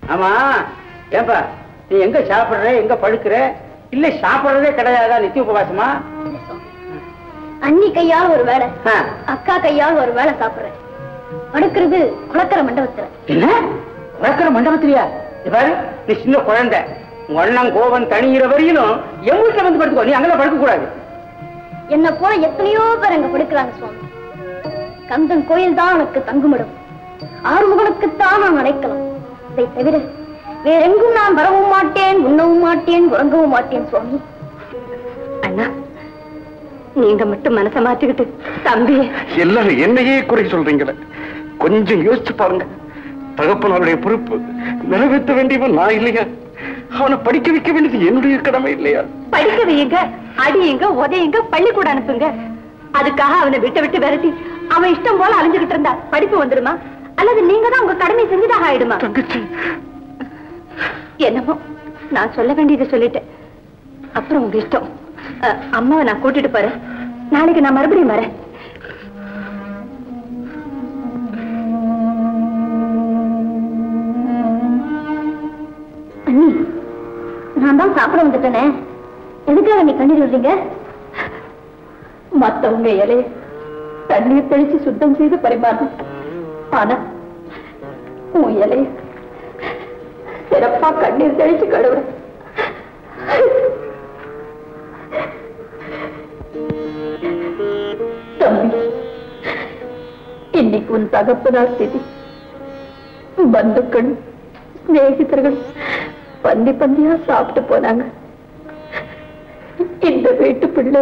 ஆமா ஏன்பா நீ எங்க சாப்பிடுற எங்க படுக்கிற இல்ல சாப்பிடுறதே கிடையாதா நித்திய உபவாசமா அண்ணி கையால் ஒரு வேலை ஆ. அக்கா கையால் ஒரு வேலை சாப்பிடுறேன் படுக்கிறது குளக்கர மண்டபத்துல என்ன உறக்கிற மண்டபத்திலியா இது பாரு நீ சின்ன குழந்தை உங்க அண்ணன் கோபம் தணிகிற வரையிலும் என் வீட்டுல வந்து படுத்துக்கோ நீ அங்கெல்லாம் படுக்க கூடாது என்ன போல எத்தனையோ பேர் அங்க படுக்கிறாங்க சுவாமி கந்தன் கோயில் தான் எனக்கு தங்குமிடம் ஆறுமுகனுக்குத்தான் நான் அடைக்கலாம் இதை தவிர வேறெங்கும் நான் வரவும் மாட்டேன் உண்ணவும் மாட்டேன் உறங்கவும் மாட்டேன் சுவாமி அண்ணா நீங்க மட்டும் மனசை மாத்திக்கிட்டு தம்பி எல்லாரும் என்னையே குறை சொல்றீங்களே கொஞ்சம் யோசிச்சு பாருங்க தகப்பனாருடைய பொறுப்பு நிறைவேற்ற வேண்டியவன் நான் இல்லையா அவனை படிக்க வைக்க வேண்டியது என்னுடைய கடமை இல்லையா படிக்க வையுங்க அடியுங்க உதையுங்க பள்ளிக்கூடம் அனுப்புங்க அதுக்காக அவனை விட்டு விட்டு விரட்டி அவன் இஷ்டம் போல அலைஞ்சுகிட்டு இருந்தா படிப்பு வந்துருமா அல்லது நீங்க தான் உங்க கடமை செஞ்சுதாக ஆயிடுமா தங்கச்சி என்னமோ நான் சொல்ல வேண்டியதை சொல்லிட்டேன் அப்புறம் உங்க இஷ்டம் அஹ், அம்மாவை நான் கூட்டிட்டு போறேன் நாளைக்கு நான் மறுபடியும் வரேன் அண்ணி நான் தான் சாப்பிட வந்துட்டேனே எதுக்காக நீ கண்ணீர் விடுறீங்க மத்தவங்க இலைய தண்ணீர் தெளிச்சு சுத்தம் செய்து பரிமாறணும் ஆனா உன் இலைய சிறப்பா கண்ணீர் தெளிச்சு கழுவுற தம்பி இன்னைக்கு உன் தகப்பனார் திதி பந்துக்கள் சிநேகிதர்கள் பந்தி பந்தியா சாப்பிட்டு போனாங்க இந்த வீட்டு பிள்ளை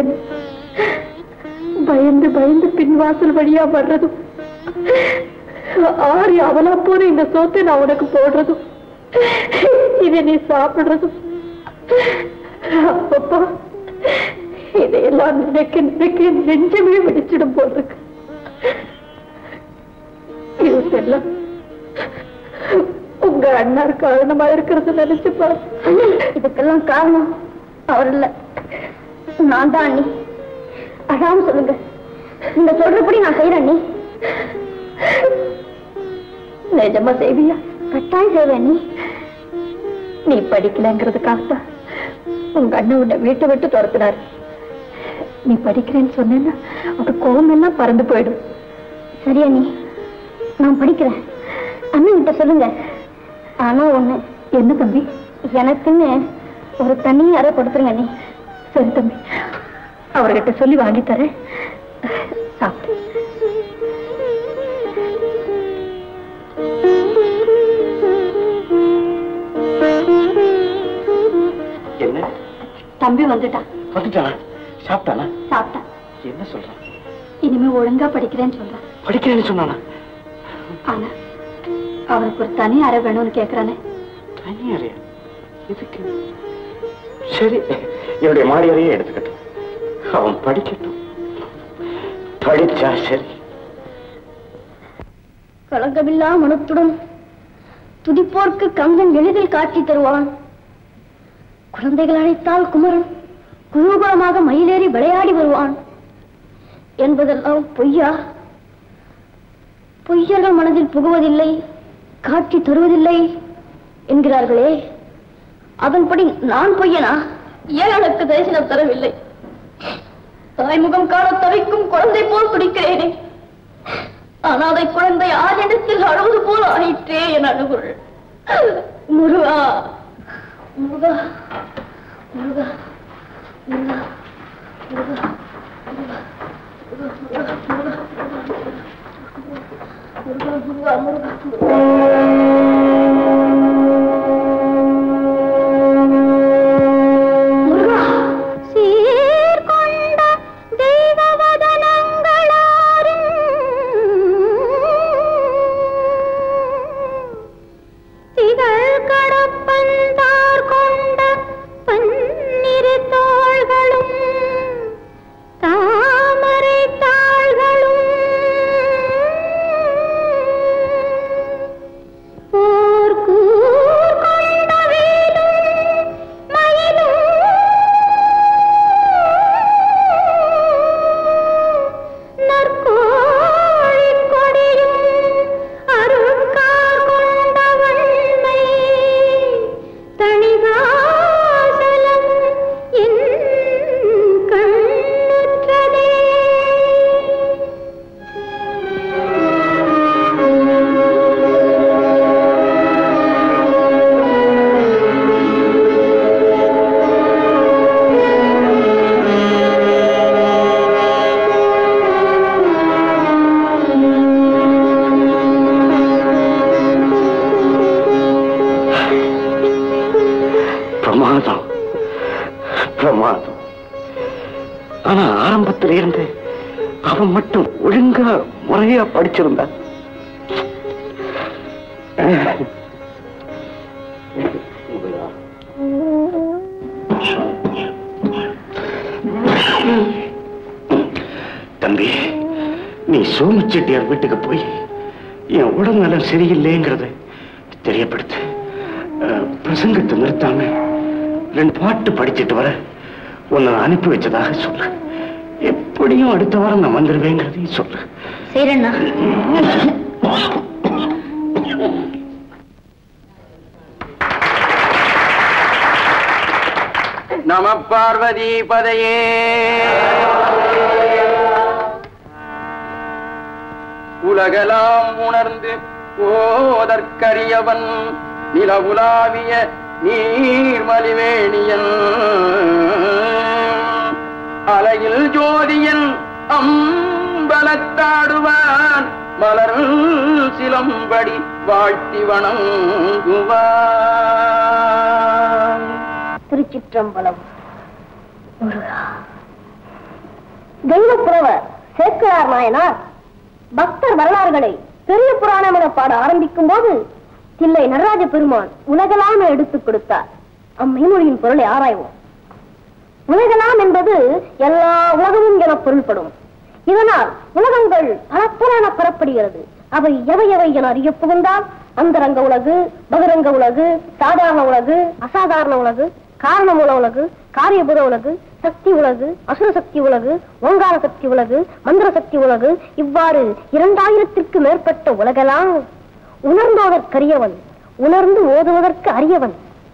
பயந்து பயந்து பின்வாசல் வழியா வர்றதும் ஆறி அவலா போற இந்த சோத்தை நான் உனக்கு போடுறதும் இதை நீ சாப்பிடுறதும் அப்பப்பா இதையெல்லாம் நினைக்க நினைக்க நெஞ்சமே வெடிச்சிடும் போல் இருக்கு இதுக்கெல்லாம் உங்க அண்ணார் காரணமா இருக்கிறது நினைச்சு பாரு அண்ணி இதுக்கெல்லாம் காரணம் அவர் இல்ல நான் தான் அண்ணி அழாம சொல்லுங்க நீங்க சொல்றபடி நான் செய்யறேன் அண்ணி நிஜமா செய்வியா கட்டாயம் செய்வேன் அண்ணி நீ படிக்கலங்கிறதுக்காகத்தான் உங்க அண்ணன் உன்னை வீட்டை விட்டு துரத்துனாரு நீ படிக்கிறேன்னு சொன்னேன்னா அவர் கோபம் எல்லாம் பறந்து போயிடும் சரி அண்ணி நான் படிக்கிறேன் அண்ணன் கிட்ட சொல்லுங்க ஆனா ஒண்ணு என்ன தம்பி எனக்குன்னு ஒரு தனி அறை கொடுத்துருங்க அண்ணி சரி தம்பி அவர்கிட்ட சொல்லி வாங்கி தரேன் சாப்பிட்டு என்ன தம்பி வந்துட்டான் வந்துட்டானா சாப்பிட்டானா சாப்பிட்டான் என்ன சொல்றான் இனிமே ஒழுங்கா படிக்கிறேன்னு சொல்றான் படிக்கிறேன்னு சொன்னானா ஆனா அவருக்கு ஒரு தனி அறை வேணும்னு கேக்குறானே தனி அறையா எதுக்கு சரி என்னுடைய மாடி அறையே எடுத்துக்கட்டும் அவன் படிக்கட்டும் படிச்சா சரி களங்கமில்லா மனத்துடன் துடிப்போர்க்கு கங்கன் எளிதில் காட்சி தருவான் குழந்தைகள் அழைத்தால் குமரன் குதூகலமாக மயிலேறி விளையாடி வருவான் என்பதெல்லாம் பொய்யா பொய்யர்கள் மனதில் புகுவதில்லை காட்சி தருவதில்லை என்கிறார்களே அதன்படி நான் பொய்யனா ஏன் எனக்கு தரிசனம் தரவில்லை தாய்முகம் காண தவிக்கும் குழந்தை போல் துடிக்கிறேனே அனாதை குழந்தை ஆரிடத்தில் அழுவது போல் ஆயிற்றே என் அழுகுள் முருகா முருகா முருகா முருகா முருகா முருகா முருகா முருகா சீர்கொண்ட தெய்வவதனங்களாரும் திகழ் கடப்பந்தார் கொண்ட பன்னிரு தோள்களும் தாமரை தாள்களும் பிரமாதம் ஆனா ஆரம்பத்துல இருந்து அவன் மட்டும் ஒழுங்கா முறையா படிச்சிருந்தான் தம்பி நீ சோமச்செட்டியார் வீட்டுக்கு போய் என் உடல்நலம் சரியில்லைங்கிறத தெரியப்படுத்து அஹ், பிரசங்கத்தை நிறுத்தாம ரெண்டு பாட்டு படிச்சிட்டு வர உன்னை நான் அனுப்பி வச்சதாக சொல்லு எப்படியும் அடுத்த வாரம் நான் வந்துடுவேங்கிறதையும் சொல்லு சரிண்ணா நம பார்வதி பதையே உலகலாம் உணர்ந்து ஓதற்கரியவன் நிலவுலாவிய நீர்மலிவேணியன் அலையில் ஜோதியன் அம்பலத்தாடுவான் மலர் சிலம்படி வாழ்த்தி வணங்குவான் திருச்சிற்றம்பலம் முருகா தெய்வப்புறவர் சேக்கரார் நாயனார் பக்தர் வரலாறுகளை பெரிய புராணம் என பாட ஆரம்பிக்கும் போது தில்லை நடராஜ பெருமான் உலகலாம் எடுத்துக் கொடுத்தார் அம்மைமொழியின் பொருளை ஆராய்வோம் உலகலாம் என்பது எல்லா உலகமும் என பொருள்படும் இதனால் உலகங்கள் பல பல என பெறப்படுகிறது அவை எவை எவை என அறிய புகுந்தால் அந்தரங்க உலகு பகிரங்க உலகு சாதாரண உலகு அசாதாரண உலகு காரணமூல உலகு காரியபுர உலகு சக்தி உலகு அசுர சக்தி உலகு ஓங்கார சக்தி உலகு மந்திர சக்தி உலகு இவ்வாறு இரண்டாயிரத்திற்கு மேற்பட்ட உலகெல்லாம் உணர்ந்தோதற்கரியவன் உணர்ந்து ஓதுவதற்கு அரியவன்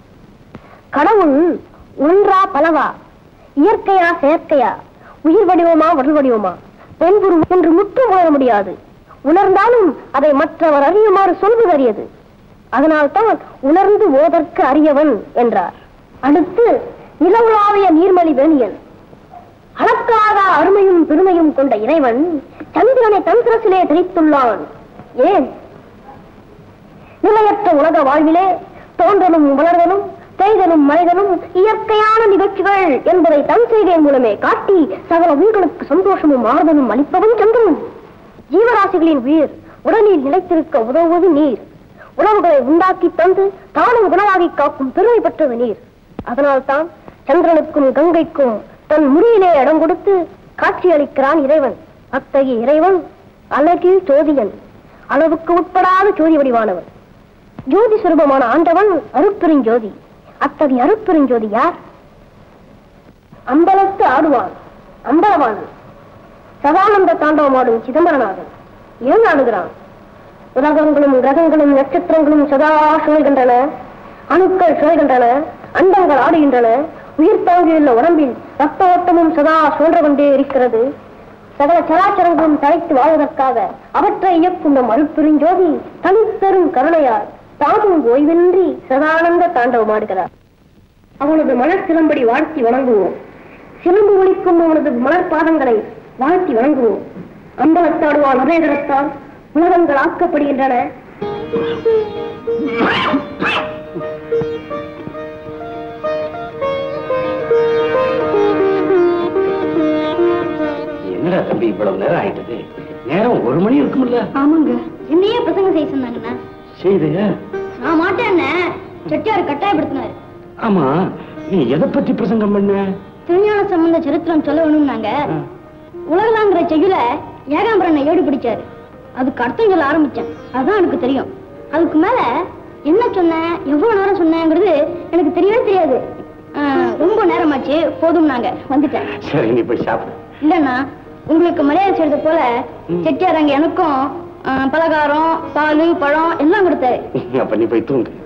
கடவுள் ஒன்றா பலவா இயற்கையா செயற்கையா உயிர் வடிவமா உடல் வடிவமா பெண்புரும் என்று முற்றும் உணர முடியாது உணர்ந்தாலும் அதை மற்றவர் அறியுமாறு சொல்வது அரியது அதனால்தான் உணர்ந்து ஓதற்கு அரியவன் என்றார் அடுத்து நிலவுலாவிய நீர்மலி வேணியன் அளக்காத அருமையும் பெருமையும் கொண்ட இறைவன் சந்திரனை தன் சிரசிலே தரித்துள்ளான் ஏன் நிலையற்ற உலக வாழ்விலே தோன்றலும் வளர்தலும் செய்தலும் மறைதலும் இயற்கையான நிகழ்ச்சிகள் என்பதை தன் செய்கை மூலமே காட்டி சகல உயிர்களுக்கு சந்தோஷமும் ஆறுதலும் அளிப்பவன் சந்திரன் ஜீவராசிகளின் உயிர் உடலில் நிலைத்திருக்க உதவுவது நீர் உணவுகளை உண்டாக்கி தந்து தானும் உணவாகி காக்கும் பெருமை பெற்றது நீர் அதனால்தான் சந்திரனுக்கும் கங்கைக்கும் தன் முடியிலே இடம் கொடுத்து காட்சியளிக்கிறான் இறைவன் அத்தகைய இறைவன் அழகில் ஜோதியன் அளவுக்கு உட்படாத ஜோதி வடிவானவன் ஜோதி சுரூபமான ஆண்டவன் அருட்பெருஞ்சோதி அத்தகைய அருட்பெருஞ்சோதி யார் அம்பலத்து ஆடுவான் அம்பலவான் சதானந்த தாண்டவமாடும் சிதம்பரநாதன் ஏன் ஆடுகிறான் உலகங்களும் கிரகங்களும் நட்சத்திரங்களும் சதா சுழல்கின்றன அணுக்கள் சுழல்கின்றன அண்டங்கள் ஆடுகின்றன உயிர் தாங்கியுள்ள உடம்பில் ரத்த ஓட்டமும் சதா சுழன்று கொண்டே இருக்கிறது சகல சராச்சரங்களும் தலைத்து வாழ்வதற்காக அவற்றை இயக்கும் நம் அருட்பெருஞ்சோதி தனிப்பெரும் கருணையால் தாமும் ஓய்வின்றி சதானந்த தாண்டவமாடுகிறார் அவனது மலர் சிலம்படி வாழ்த்தி வணங்குவோம் சிலம்பு ஒழிக்கும் அவனது மலர் பாதங்களை வாழ்த்தி வணங்குவோம் அம்பலத்தாடுவான் அதேதரத்தால் உலகங்கள் ஆக்கப்படுகின்றன என்னடா தம்பி இவ்வளவு நேரம் ஆயிட்டது நேரம் ஒரு மணி இருக்கும்ல ஆமாங்க என்னையே பிரசங்கம் செய்ய சொன்னாங்கண்ணா செய்தையா நான் மாட்டேன்னு செட்டியார் கட்டாயப்படுத்தினாரு ஆமா நீ எதை பத்தி பிரசங்கம் பண்ண திருஞான சம்பந்த சரித்திரம் சொல்ல வேணும்னாங்க உலகலாங்கிற செய்யுல ஏகாம்பரனை ஏடு பிடிச்சாரு அதுக்கு அர்த்தம் சொல்ல ஆரம்பிச்சேன் அதான் எனக்கு தெரியும் அதுக்கு மேல என்ன சொன்னேன் எவ்வளவு நேரம் சொன்னேங்கிறது எனக்கு தெரியவே தெரியாது ஆஹ், ரொம்ப நேரமாச்சு போதும் நாங்க வந்துட்டேன் சரி நீ போய் சாப்பிடு இல்லண்ணா உங்களுக்கு மரியாதை செய்யறது போல செட்டியார் அங்க எனக்கும் ஆஹ், பலகாரம் பால் பழம் எல்லாம் கொடுத்தாரு அப்ப நீ போய் தூங்கு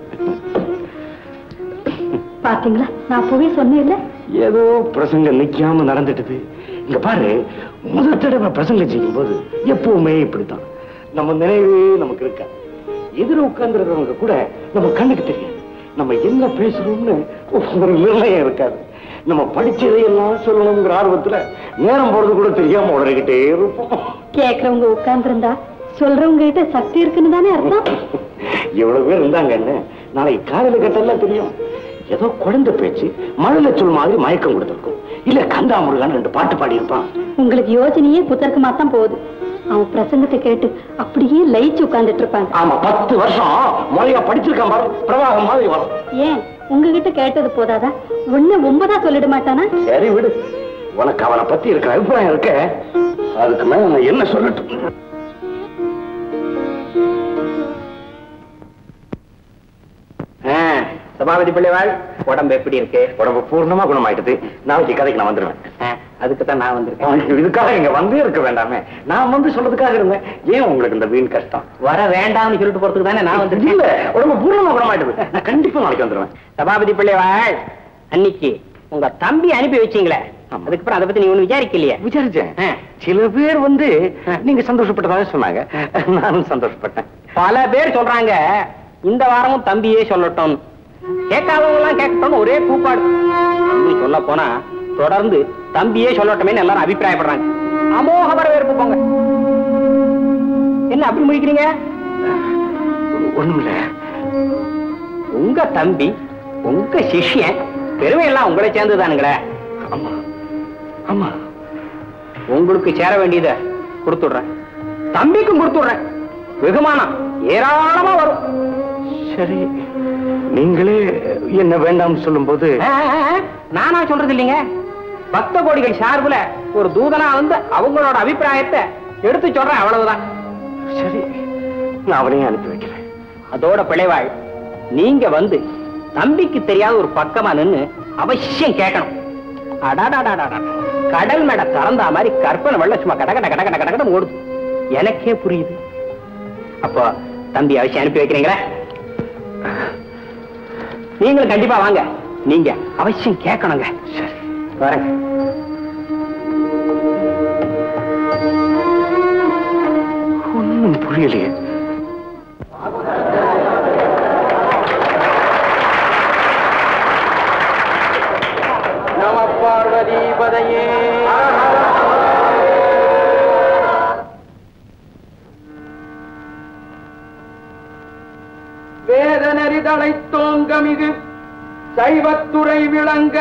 பாத்தீங்களா நான் அப்பவே சொன்னேன்ல ஏதோ பிரசங்கம் நிக்காம நடந்துட்டுது இங்க பாரு முதல் தடவை பிரசங்கம் செய்யும் போது எப்பவுமே இப்படித்தான் நம்ம நினைவே நமக்கு இருக்கா எதிர உட்கார்ந்துருக்கிறவங்க கூட நம்ம கண்ணுக்கு தெரியாது நம்ம என்ன பேசுறோம்னு ஒரு நிர்ணயம் இருக்காது நம்ம படிச்சதையெல்லாம் சொல்லணுங்கிற ஆர்வத்துல நேரம் போறது கூட தெரியாம உடறிக்கிட்டே இருப்போம் கேக்குறவங்க உட்கார்ந்துருந்தா சொல்றவங்க கிட்ட சக்தி இருக்குன்னு தானே அர்த்தம் இவ்வளவு பேர் இருந்தாங்க என்ன நாளைக்கு காலையில கட்டெல்லாம் தெரியும் ஏதோ குழந்தை பேச்சு மழலை சொல் மாதிரி மயக்கம் கொடுத்திருக்கும் இல்ல கந்தா முருகன் ரெண்டு பாட்டு பாடி இருப்பான் உங்களுக்கு யோசனையே புத்தர்க்கமா தான் போகுது அவன் பிரசங்கத்தை கேட்டு அப்படியே லயிச்சு உட்கார்ந்துட்டு இருப்பாங்க ஆமா பத்து வருஷம் முறையா படிச்சிருக்கான் பாரு பிரவாகம் மாதிரி வரும் ஏன் உங்ககிட்ட கேட்டது போதாதா ஒண்ணு ஒன்பதா சொல்லிட மாட்டானா சரி விடு உனக்கு அவனை பத்தி இருக்கிற அபிப்பிராயம் இருக்க அதுக்கு மேல நான் என்ன சொல்லட்டும் சபாபதி பிள்ளைவாள் உடம்பு எப்படி இருக்கு உடம்பு பூர்ணமா குணமாயிட்டது நாளைக்கு கதைக்கு நான் வந்துடுவேன் அதுக்கு தான் நான் வந்திருக்கேன் ஐயோ, இதுக்காக இங்க வந்தே இருக்க வேண்டாமே நான் வந்து சொல்றதுக்காக இருந்தேன் ஏன் உங்களுக்கு இந்த வீண் கஷ்டம் வர வேண்டாம்னு சொல்லிட்டு போறதுக்கு தானே நான் வந்திருக்கேன் இல்ல உடம்பு பூர்ணமா குணமாயிட்டது நான் கண்டிப்பா நாளைக்கு வந்துடுவேன் சபாபதி பிள்ளைவாள் அன்னைக்கு உங்க தம்பி அனுப்பி வச்சீங்களே ஆமா. அதுக்கப்புறம் அதை பத்தி நீ ஒண்ணு விசாரிக்கலையே விசாரிச்சேன் ஆ. சில பேர் வந்து ஆ. நீங்க சந்தோஷப்பட்டதாக சொன்னாங்க நானும் சந்தோஷப்பட்டேன் பல பேர் சொல்றாங்க இந்த வாரமும் தம்பியே சொல்லட்டும் கேட்காதவங்க எல்லாம் கேட்கட்டும் ஒரே கூப்பாடு தம்பி சொல்ல போனா தொடர்ந்து தம்பியே சொல்லட்டுமே எல்லாரும் அபிப்பிராயப்படுறாங்க அமோக வரவேற்பு போங்க என்ன அப்படி முடிக்கிறீங்க ஒண்ணும் இல்ல உங்க தம்பி உங்க சிஷ்யன் பெருமை எல்லாம் உங்களை சேர்ந்துதானுங்களே ஆமா ஆமா உங்களுக்கு சேர வேண்டியதை கொடுத்துடுறேன் தம்பிக்கும் கொடுத்துடுறேன் வெகுமானம் ஏராளமா வரும் சரி நீங்களே என்ன வேண்டாம்னு சொல்லும்போது ஆ, ஆ, ஆ, நானா சொல்றது இல்லைங்க பக்த கோடிகள் சார்புல ஒரு தூதனா வந்து அவங்களோட அபிப்பிராயத்தை எடுத்து சொல்றேன் அவ்வளவுதான் சரி நான் அவனையும் அனுப்பி வைக்கிறேன் அதோட பிழைவாள் நீங்க வந்து தம்பிக்கு தெரியாத ஒரு பக்கமா நின்னு அவசியம் கேட்கணும் அடாடாடாடாடா கடல் மேட திறந்தா மாதிரி கற்பனை வெள்ள சும்மா கட கட கட கட கட கடன்னு ஓடுது எனக்கே புரியுது அப்போ தம்பி அவசியம் அனுப்பி வைக்கிறீங்களா நீங்களும் கண்டிப்பா வாங்க நீங்க அவசியம் கேட்கணுங்க சரி வரேங்க ஒண்ணும் புரியலையே நம பார்வதி பதையே வேதனரி தழைத்தோங்கமிகு சைவத்துறை விளங்க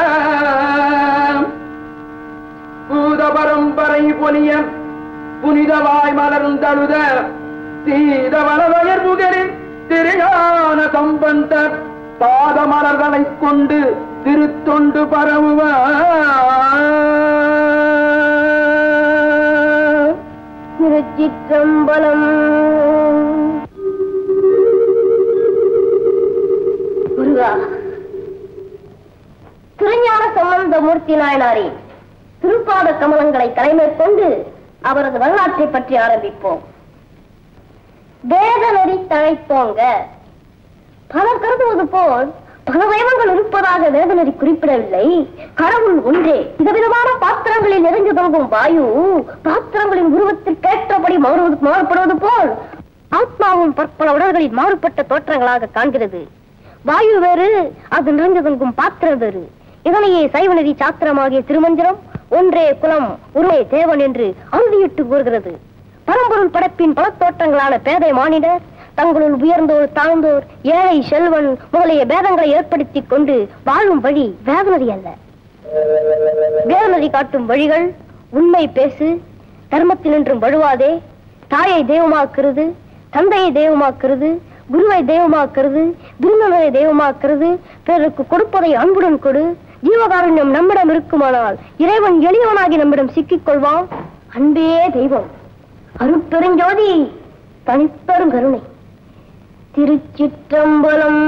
பூத பரம்பரை பொலிய புனிதவாய் மலர்ந்தழுத சீதவளவயர் புகரின் திருஞான சம்பந்த பாத மலர்களைக் கொண்டு திருத்தொண்டு பரவுவார் திருச்சிற்றம்பலம் முருகா திருஞான சம்பந்த மூர்த்தி நாயனாரின் திருப்பாத கமலங்களை தலைமைக்கொண்டு அவரது வரலாற்றை பற்றி ஆரம்பிப்போம் வேத நெறி தழைத்தோங்க பலர் கருதுவது போல் பல தெய்வங்கள் இருப்பதாக வேதநெறி குறிப்பிடவில்லை கடவுள் ஒன்றே விதவிதமான பாத்திரங்களில் நிறைந்து தொங்கும் வாயு பாத்திரங்களின் உருவத்திற்கேற்றபடி மாறுவது மாறுபடுவது போல் ஆத்மாவும் பற்பல உடல்களில் மாறுபட்ட தோற்றங்களாக காண்கிறது வாயு வேறு அது நிறைந்து தொங்கும் பாத்திரம் வேறு இதனையே சைவநெறி சாத்திரமாகிய திருமந்திரம் ஒன்றே குலம் ஒரே தேவன் என்று அறுதியிட்டு கூறுகிறது பரம்பொருள் படைப்பின் பல தோற்றங்களான பேதை மானிடர் தங்களுள் உயர்ந்தோர் தாழ்ந்தோர் ஏழை செல்வன் முதலிய பேதங்களை ஏற்படுத்திக் கொண்டு வாழும் வழி வேதநதி அல்ல வேதநதி காட்டும் வழிகள் உண்மை பேசு தர்மத்தினின்றும் வழுவாதே தாயை தெய்வமாக்குறது தந்தையை தெய்வமாக்குறது குருவை தெய்வமாக்குறது விருந்தினரை தெய்வமாக்குறது பிறருக்கு கொடுப்பதை அன்புடன் கொடு ஜீவகாருண்யம் நம்மிடம் இருக்குமானால் இறைவன் எளியவனாகி நம்மிடம் சிக்கிக் கொள்வான் அன்பே தெய்வம் அருட்பெருஞ்சோதி தனிப்பெரும் கருணை திருச்சிற்றம்பலம்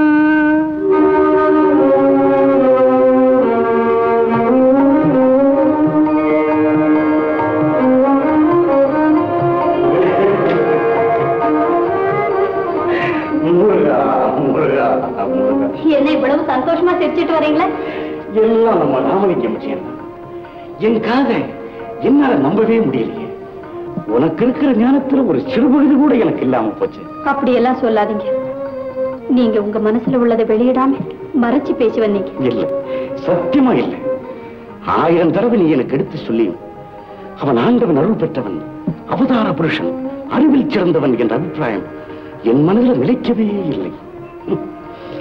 முருகா முருகா முருகா என்ன இவ்வளவு சந்தோஷமா சிரிச்சிட்டு வரீங்களா எல்லாம் நம்ம ராமலிங்கம் விஷயம் தான் என் காதை என்னால நம்பவே முடியலையே உனக்கு இருக்கிற ஞானத்துல ஒரு சிறுபகுதி கூட எனக்கு இல்லாம போச்சு அப்படியெல்லாம் சொல்லாதீங்க நீங்க உங்க மனசுல உள்ளதை வெளியிடாம மறைச்சு பேசி வந்தீங்க இல்ல சத்தியமா இல்ல ஆயிரம் தடவை நீ எனக்கு எடுத்து சொல்லி அவன் ஆண்டவன் அருள் பெற்றவன் அவதார புருஷன் அறிவில் சிறந்தவன் என்ற அபிப்பிராயம் என் மனதில் நிலைக்கவே இல்லை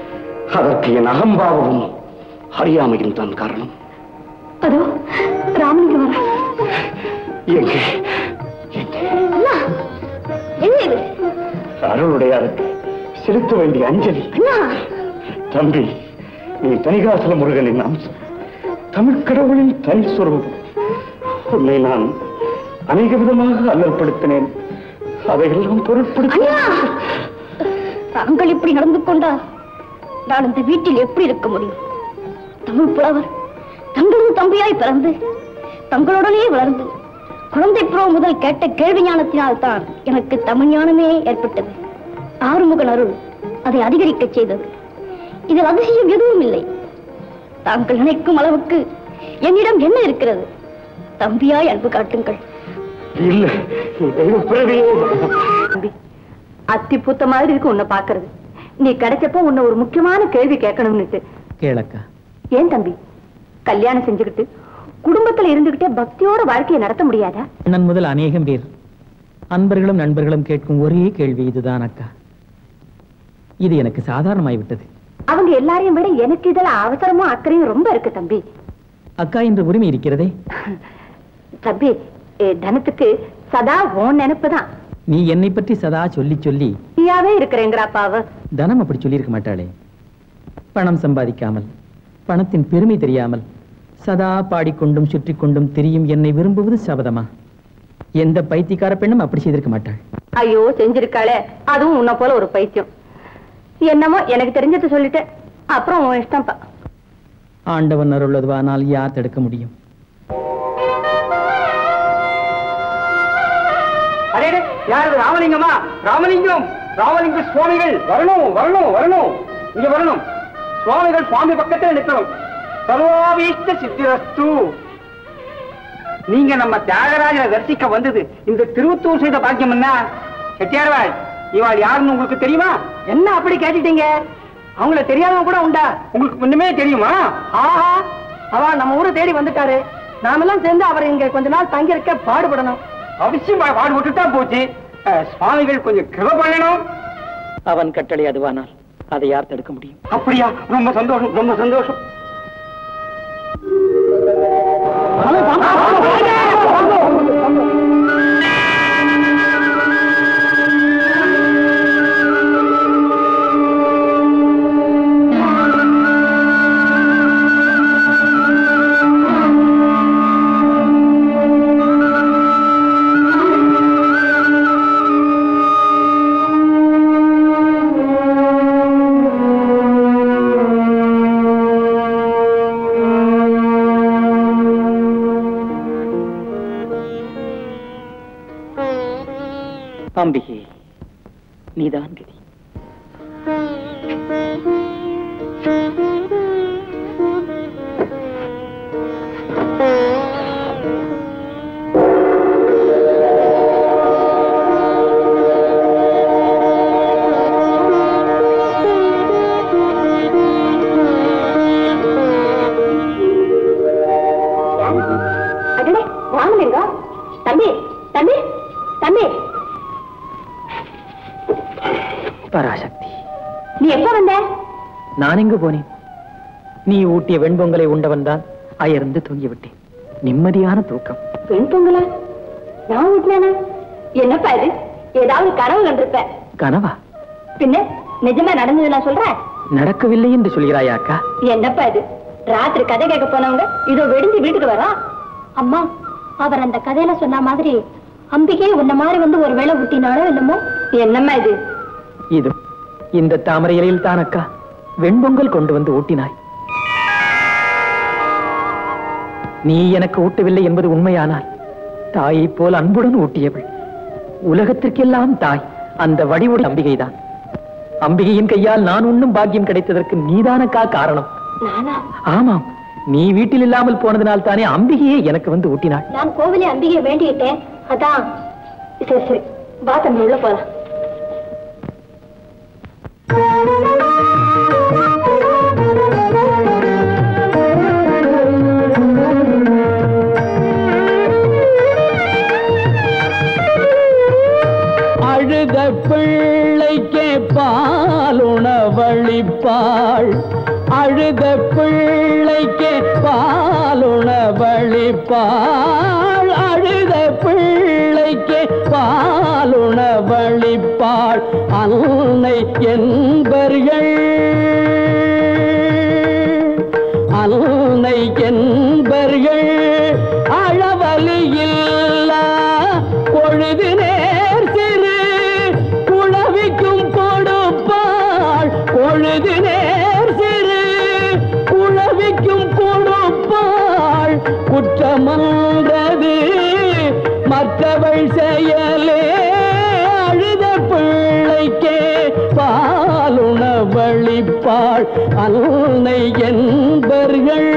அதற்கு என் அகம்பாவமும் அறியாமையும் தான் காரணம் அதோ ராமலிங்கம் வர எங்கே அண்ணா என்ன இது அருளுடையாருக்கு செலுத்த வேண்டிய அஞ்சலி அண்ணா தம்பி நீ தனிகாசல முருகனின் அம்சம் தமிழ் கடவுளின் தனி சுரூபம் உன்னை நான் அநேக விதமாக அல்லற்படுத்தினேன் அதையெல்லாம் பொருட்படுத்த அண்ணா தாங்கள் இப்படி நடந்து கொண்டால் நான் இந்த வீட்டில் எப்படி இருக்க முடியும் தமிழ் புலவர் தங்களது தம்பியாய் பிறந்து தங்களுடனே வளர்ந்து குழந்தை புறம் முதல் கேட்ட கேள்வி ஞானத்தினால் தான் எனக்கு தமிழ் ஞானமே ஏற்பட்டது ஆறுமுகன் அருள் அதை அதிகரிக்கச் செய்தது இதில் அதிசயம் எதுவும் இல்லை தாங்கள் நினைக்கும் அளவுக்கு என்னிடம் என்ன இருக்கிறது தம்பியாய் அன்பு காட்டுங்கள் இல்லை நீ தெய்வ பிறவியே தம்பி அத்தி பூத்த மாதிரி இருக்கு உன்னை பாக்குறது நீ கிடைச்சப்போ உன்னை ஒரு முக்கியமான கேள்வி கேட்கணும்னுட்டு கேளக்கா ஏன் தம்பி கல்யாணம் செஞ்சுக்கிட்டு குடும்பத்துல இருந்துகிட்டே பக்தியோட வாழ்க்கையை நடத்த முடியாதா அண்ணன் முதல் அநேகம் பேர் அன்பர்களும் நண்பர்களும் கேட்கும் ஒரே கேள்வி இதுதான் அக்கா இது எனக்கு சாதாரணமாய் விட்டது அவங்க எல்லாரையும் விட எனக்கு இதுல அவசரமும் அக்கறையும் ரொம்ப இருக்கு தம்பி அக்கா என்ற உரிமை இருக்கிறதே தம்பி ஏ, தனத்துக்கு சதா உன் நினைப்புதான் நீ என்னை பற்றி சதா சொல்லி சொல்லி நீயாவே இருக்கிறேங்கிறாப்பாவ தனம் அப்படி சொல்லியிருக்க மாட்டாளே பணம் சம்பாதிக்காமல் பணத்தின் பெருமை தெரியாமல் சதா பாடிக்கொண்டும் சுற்றி கொண்டும் திரியும் என்னை விரும்புவது சபதமா எந்த பைத்தியக்கார பெண்ணும் அப்படி செய்திருக்க மாட்டாள் ஐயோ செஞ்சிருக்காளே அதுவும் உன்னை போல ஒரு பைத்தியம் என்னமோ எனக்கு தெரிஞ்சது சொல்லிட்டேன் அப்புறம் உன் இஷ்டம்ப்பா ஆண்டவன் அருள்வதுவானால் யார் தடுக்க முடியும் அடே அடே, யார் இது? ராமலிங்கமா ராமலிங்கம் ராமலிங்க சுவாமிகள் வரணும் வரணும் வரணும் இங்க வரணும் சுவாமிகள் சுவாமி பக்கத்துல நிற்கணும் சர்வாபீஷ்ட சித்திரஸ்து நீங்க நம்ம தியாகராஜனை தரிசிக்க வந்தது இந்த திருவத்தூர் செய்த பாக்கியம் என்ன செட்டியார்வாள் இவாள் யாருன்னு உங்களுக்கு தெரியுமா என்ன அப்படி கேட்டுட்டீங்க அவங்கள தெரியாதவங்க கூட உண்டா உங்களுக்கு முன்னமே தெரியுமா ஆஹா அவ நம்ம ஊரை தேடி வந்துட்டாரு நாமெல்லாம் சேர்ந்து அவரை இங்க கொஞ்ச நாள் தங்கி இருக்க பாடுபடணும் அவசியம் பா- பாடுபட்டு தான் போச்சு அஹ், சுவாமிகள் கொஞ்சம் கிருப பண்ணணும் அவன் கட்டளை அதுவானால் அதை யார் தடுக்க முடியும் அப்படியா ரொம்ப சந்தோஷம் ரொம்ப சந்தோஷம் அம்பிகே நீதான் கதி அடடே ராமலிங்கம் தம்பி தம்பி தம்பி பராசக்தி நீ எப்ப வந்த நான் எங்கு போனேன் நீ ஊட்டிய வெண்பொங்கலை உண்டவன் தான் அயர்ந்து தூங்கிவிட்டேன் நிம்மதியான தூக்கம் பெண் பொங்கலா நான் விட்டுனேனா என்னப்பா இது ஏதாவது கனவு கண்டிருப்ப கனவா பின்ன நிஜமா நடந்தது நான் சொல்றேன் நடக்கவில்லை என்று சொல்கிறாயா அக்கா என்னப்பா இது ராத்திரி கதை கேட்க போனவங்க இதோ வெடிஞ்சு வீட்டுக்கு வரா அம்மா அவர் அந்த கதையில சொன்ன மாதிரி அம்பிகை உன்ன மாதிரி வந்து ஒரு வேளை ஊட்டினாலோ என்னமோ என்னம்மா இது இது இந்த தாமரை இலையில் தான் அக்கா வெண்பொங்கல் கொண்டு வந்து ஊட்டினாய் நீ எனக்கு ஊட்டவில்லை என்பது உண்மையானால் தாயைப் போல் அன்புடன் ஊட்டியவள் உலகத்திற்கெல்லாம் தாய் அந்த வடிவுடைய அம்பிகைதான் அம்பிகையின் கையால் நான் உண்ணும் பாக்கியம் கிடைத்ததற்கு நீதானக்கா காரணம் நானா ஆமாம் நீ வீட்டில் இல்லாமல் போனதினால் தானே அம்பிகையே எனக்கு வந்து ஊட்டினாள் நான் கோவிலே அம்பிகை வேண்டிக்கிட்டேன் அதான் சரி சரி வா தம்பி உள்ள போலாம் அழுத பிள்ளைக்கே பாலுணவ பாலுணவழிப்பாள் அழுத பிள்ளைக்கே பாலுணவழிப்பாள் அழுத பிள்ளைக்கே பாலுணவழிப்பாள் அன்னை என்பர்கள் அன்னை என்பர்கள் அழவலியில்லா பொழுது நேர் சிறு குழவிக்கும் கொடுப்பாள் பொழுது நேர் சிறு குழவிக்கும் கொடுப்பாள் குற்றமன்றது மற்றவள் செயலே அழுத பிள்ளைக்கே பாலுணவழிப்பாள் அன்னை என்பர்கள்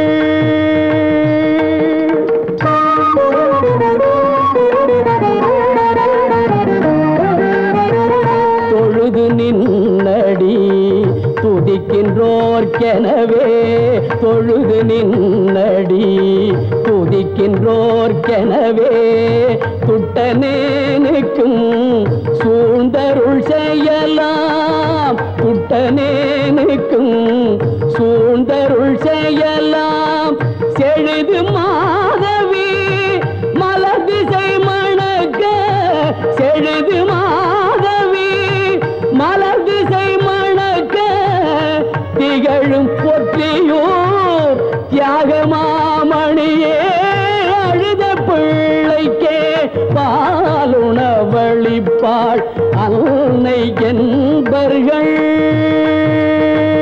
தொழுது நின்னடி துதிக்கின்றோர்க்கெனவே தொழுது நின்னடி துதிக்கின்றோர்க்கெனவே துட்டனேனுக்கும் சூழ்ந்தருள் செய்யலாம் துட்டனேனுக்கும் சூழ்ந்தருள் செய்யலாம் செழுது மாதவி மலர் திசை மணக்க செழுது மாதவி மலர் திசை மணக்க திகழும் பொற்றியூர் தியாகமாமணியே அழுத பிள்ளைக்கே பாலுணவழிப்பாள் அன்னை என்பர்கள்